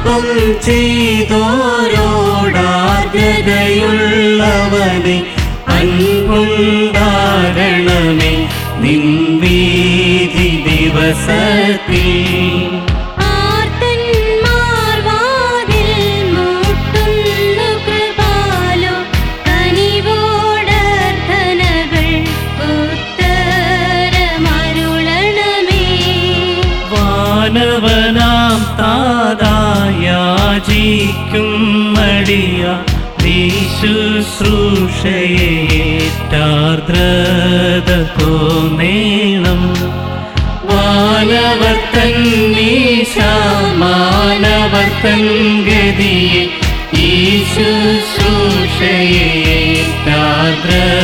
പാപം ചെയ്തോരോടാർദ്രതയുള്ളവനെ അൻപുണ്ടാകണമേ നിൻ വീതി ദിവസത്തിൽ ആർത്തന്മാർ വാതിൽ മുട്ടുന്നു കൃപാലോ കനിവോടർത്ഥനകൾ ഉത്തരമരുളണമേ വാനവനാം താതായാചിക്കും മടിയ ശുശ്രൂഷയേറ്റാർദ്രത തോന്നേണം വാനവർത്തൻ മാനവർത്തൻ ഗതിയെ ഈ ശുശ്രൂഷയേറ്റാർദ്രത